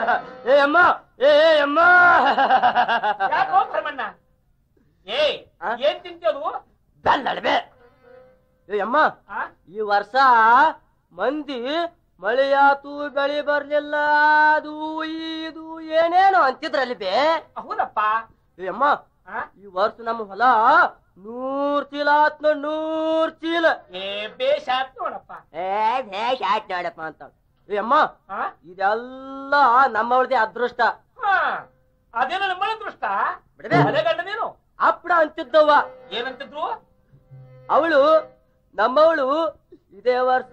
ಏ ಅಮ್ಮ ಏ ಏ ಅಮ್ಮ ಯಾಕೋ ಭರಮಣ್ಣ ಏ ಆ? ಏನ್ ತಿಂತೀಯದು ಬೆಲ್ಲಡ್ಬೆ ಏ ಅಮ್ಮ ಆ? ಈ ವರ್ಷ ಮಂದಿ ಮಳೆಯಾತು ಬೆಳೆ ಬರ್ಲಿಲ್ಲ ಅದು ಇದು ಏನೇನೋ ಅಂತಿದ್ರಲ್ಲಿ ಬೇ ಹೌದಪ್ಪ ಏ ಅಮ್ಮ ಆ? ಈ ವರ್ಷ ನಮ್ಮ ಹೊಲ ನೂರ್ ಚೀಲ ಆತ್ ನೋಡ್ ನೂರ್ ಚೀಲ ಏ ಬೇಷ್ ಆತ್ ನೋಡಪ್ಪ ಏ ಹೇಗ್ ಆಯ್ತು ನೋಡಪ್ಪ ಅಂತ ಏ ಅಮ್ಮ ಆ? ಇದೆಲ್ಲ ನಮ್ಮವ್ರದೇ ಅದೃಷ್ಟ ಹಾ ಅದೇನೋ ನಮ್ಮ ದೃಷ್ಟ ಬಿಡಬೆ. ಅದೇ ಗಂಡನೇನು ಅಪ್ಪಡ ಅಂತಿದ್ದವ್ವ ಏನಂತಿದ್ರು ಅವಳು ನಮ್ಮವಳು ಇದೇ ವರ್ಷ